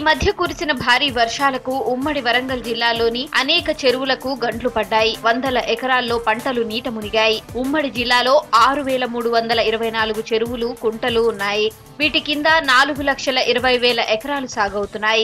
మధ్య కురిసిన భారీ వర్షాలకు ఉమ్మడి వరంగల్ జిల్లాలోని అనేక చెరువులకు గండ్లు పడ్డాయి వందల ఎకరాల్లో పంటలు నీట మునిగాయి ఉమ్మడి జిల్లాలో ఆరు వేల మూడు వందల ఇరవై నాలుగు చెరువులు కుంటలు ఉన్నాయి వీటి కింద నాలుగు లక్షల ఇరవై వేల ఎకరాలు సాగవుతున్నాయి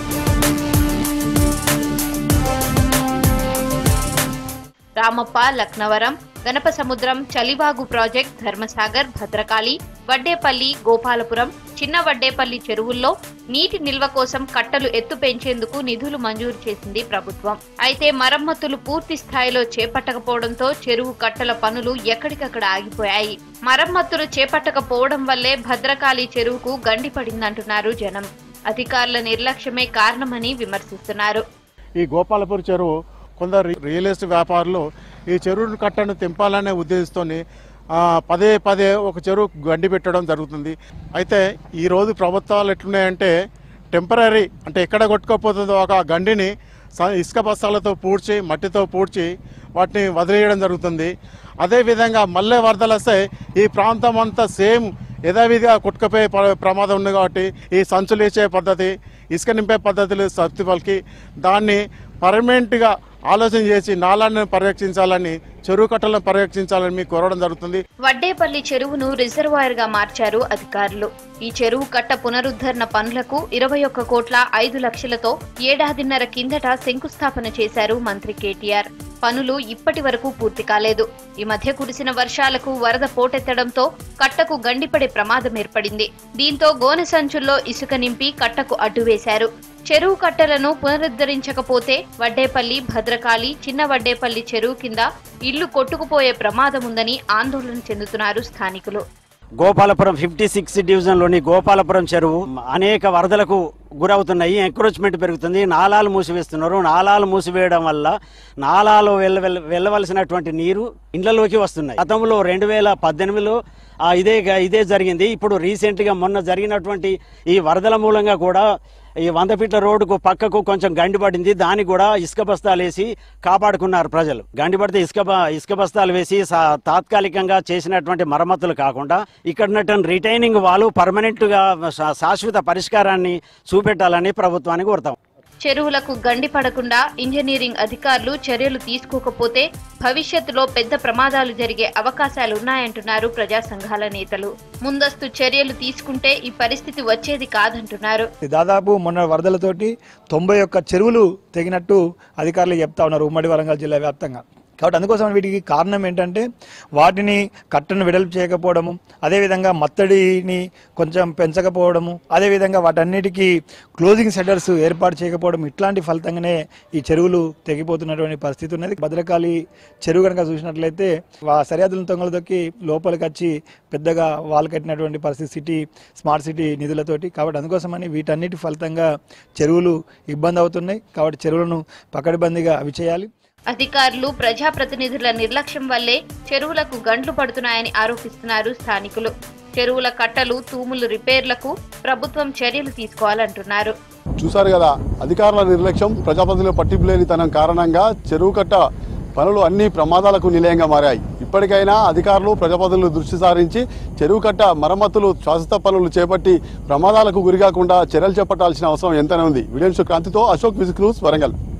రామప్ప లక్నవరం గణపసముద్రం చలివాగు ప్రాజెక్ట్ ధర్మసాగర్ భద్రకాళి వడ్డేపల్లి గోపాలపురం చిన్న వడ్డేపల్లి చెరువుల్లో నీటి నిల్వ కోసం కట్టలు ఎత్తు పెంచేందుకు నిధులు మంజూరు చేసింది ప్రభుత్వం అయితే మరమ్మతులు పూర్తి స్థాయిలో చేపట్టకపోవడంతో చెరువు కట్టల పనులు ఎక్కడికక్కడ ఆగిపోయాయి మరమ్మతులు చేపట్టకపోవడం వల్లే భద్రకాళి చెరువుకు గండిపడిందంటున్నారు జనం అధికారుల నిర్లక్ష్యమే కారణమని విమర్శిస్తున్నారు ఈ గోపాలపూర్ చెరువు కొందరు రియల్ ఎస్టేట్ వ్యాపారులు ఈ చెరువు కట్టను తెంపాలనే ఉద్దేశంతోని ఆ, పదే పదే ఒక చెరువు గండి పెట్టడం జరుగుతుంది అయితే ఈ రోజు ప్రభుత్వాలు ఎట్లున్నాయంటే టెంపరీ అంటే ఎక్కడ కొట్టుకోపోతుందో ఒక గండిని స- ఇసుక బస్తాలతో పూడ్చి మట్టితో పూడ్చి వాటిని వదిలేయడం జరుగుతుంది అదేవిధంగా మళ్ళీ వరదలు వస్తే ఈ ప్రాంతం అంతా సేమ్ యథావిధిగా కొట్టుకుపోయే ప్ర- ప్రమాదం ఉంది కాబట్టి ఈ సంచులు వేసే పద్ధతి ఇసుక నింపే పద్ధతులు సత్తి పలికి దాన్ని పర్మనెంట్గా ఆలోచన చేసి నాలాన్ని పర్యవేక్షించాలని చెరువు కట్టలను పర్యవేక్షించాలని మీకు కోరడం జరుగుతుంది వడ్డేపల్లి చెరువును రిజర్వాయర్ గా మార్చారు అధికారులు ఈ చెరువు కట్ట పునరుద్ధరణ పనులకు ఇరవై ఒక్క కోట్ల ఐదు లక్షలతో ఏడాదిన్నర కిందట శంకుస్థాపన చేశారు మంత్రి కేటీఆర్ పనులు ఇప్పటి వరకు పూర్తి కాలేదు ఈ మధ్య కురిసిన వర్షాలకు వరద పోటెత్తడంతో కట్టకు గండిపడే ప్రమాదం ఏర్పడింది దీంతో గోనె సంచుల్లో ఇసుక నింపి కట్టకు అడ్డువేశారు చెరువు కట్టలను పునరుద్ధరించకపోతే వడ్డేపల్లి భద్రకాళి చిన్న వడ్డేపల్లి చెరువు కింద ఇల్లు కొట్టుకుపోయే ప్రమాదం ఉందని ఆందోళన చెందుతున్నారు స్థానికులు గోపాలపురం ఫిఫ్టీ సిక్స్ డివిజన్లోని గోపాలపురం చెరువు అనేక వరదలకు గురవుతున్నాయి ఎంక్రోచ్మెంట్ పెరుగుతుంది నాలాలు మూసివేస్తున్నారు నాలాలు మూసివేయడం వల్ల నాలాలు వెళ్ళ వెళ్ళ- వెళ్ళవలసినటువంటి నీరు ఇండ్లలోకి వస్తున్నాయి గతంలో రెండు వేల పద్దెనిమిదిలో ఆ, ఇదే గ- ఇదే జరిగింది ఇప్పుడు రీసెంట్గా మొన్న జరిగినటువంటి ఈ వరదల మూలంగా కూడా ఈ వంద ఫీట్ల రోడ్డుకు పక్కకు కొంచెం గండి పడింది దానికి కూడా ఇసుక బస్తాలు వేసి కాపాడుకున్నారు ప్రజలు గండి పడితే ఇసుక బ- ఇసుక బస్తాలు వేసి సా- తాత్కాలికంగా చేసినటువంటి మరమ్మతులు కాకుండా ఇక్కడ ఉన్నటువంటి రిటైనింగ్ వాళ్ళు పర్మనెంట్ గా శా- శాశ్వత పరిష్కారాన్ని చూపెట్టాలని ప్రభుత్వానికి కోరుతాం చెరువులకు గండి పడకుండా ఇంజనీరింగ్ అధికారులు చర్యలు తీసుకోకపోతే భవిష్యత్తులో పెద్ద ప్రమాదాలు జరిగే అవకాశాలున్నాయంటున్నారు ప్రజా సంఘాల నేతలు ముందస్తు చర్యలు తీసుకుంటే ఈ పరిస్థితి వచ్చేది కాదంటున్నారు దాదాపు మొన్న వరదలతోటి తొంభై ఒక్క చెరువులు తెగినట్టు అధికారులు చెప్తా ఉన్నారు ఉమ్మడి వరంగల్ జిల్లా వ్యాప్తంగా కాబట్టి అందుకోసం వీటికి కారణం ఏంటంటే వాటిని కట్టను వెడల్పు చేయకపోవడము అదేవిధంగా మత్తడిని కొంచెం పెంచకపోవడము అదేవిధంగా వాటన్నిటికీ క్లోజింగ్ షెటర్స్ ఏర్పాటు చేయకపోవడం ఇట్లాంటి ఫలితంగానే ఈ చెరువులు తెగిపోతున్నటువంటి పరిస్థితి ఉన్నది భద్రకాళి చెరువు కనుక చూసినట్లయితే ఆ సరిహద్దుల తొంగలు తొక్కి లోపలికి వచ్చి పెద్దగా వాల్ కట్టినటువంటి పరిస్థితి సిటీ స్మార్ట్ సిటీ నిధులతోటి కాబట్టి అందుకోసమని వీటన్నిటి ఫలితంగా చెరువులు ఇబ్బంది అవుతున్నాయి కాబట్టి చెరువులను పకడ్బందీగా అవి చేయాలి అధికారులు ప్రజాప్రతినిధుల నిర్లక్ష్యం వల్లే చెరువులకు గండ్లు పడుతున్నాయని ఆరోపిస్తున్నారు స్థానికులు చెరువుల కట్టలు తూములు రిపేర్లకు ప్రభుత్వం చర్యలు తీసుకోవాలంటున్నారు చూశారు కదా అధికారుల నిర్లక్ష్యం ప్రజాప్రతినిధుల పట్టింపు లేనితనం కారణంగా చెరువు కట్ట పనులు అన్ని ప్రమాదాలకు నిలయంగా మారాయి ఇప్పటికైనా అధికారులు ప్రజాప్రతినిధులు దృష్టి సారించి చెరువు కట్ట మరమ్మతులు శాశ్వత పనులు చేపట్టి ప్రమాదాలకు గురికాకుండా చర్యలు చేపట్టాల్సిన అవసరం ఎంతనే ఉంది వీడియో క్రాంతితో అశోక్ విజిక్ న్యూస్ వరంగల్